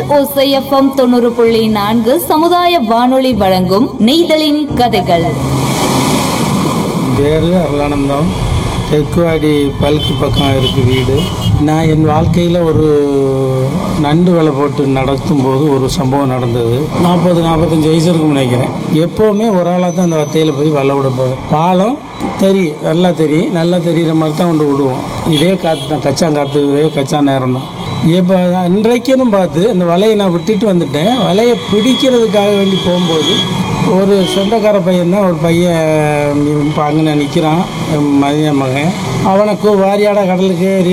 ஓசைஎஃப்எம் தொண்ணூறு புள்ளி நான்கு சமுதாய வானொலி வழங்கும் நெய்தலின் கதைகள் பேர் அருளானந்தம் தெற்குவாடி பல்கி பக்கம் இருக்குது வீடு நான் என் வாழ்க்கையில் ஒரு நண்டு வேலை போட்டு நடத்தும்போது ஒரு சம்பவம் நடந்தது நாற்பது நாற்பத்தஞ்சு வயசு இருக்கும்னு நினைக்கிறேன் எப்போவுமே ஒரு ஆளாக தான் அந்த வத்தையில் போய் வலை விட போவேன் பாலம் தெரியும் நல்லா தெரியும் நல்லா தெரிகிற மாதிரி தான் கொண்டு விடுவோம் இதே காற்று தான் கச்சான் காற்று இதே கச்சா நேரம் தான் இப்போ இன்றைக்குன்னு பார்த்து அந்த வலையை நான் விட்டுட்டு வந்துட்டேன் வலையை பிடிக்கிறதுக்காக வேண்டி போகும்போது ஒரு சொந்தக்கார பையன் தான் ஒரு பையன் இப்போ அங்கே நிற்கிறான் மதிய மகன் அவனுக்கு வாரியாட கடலுக்கு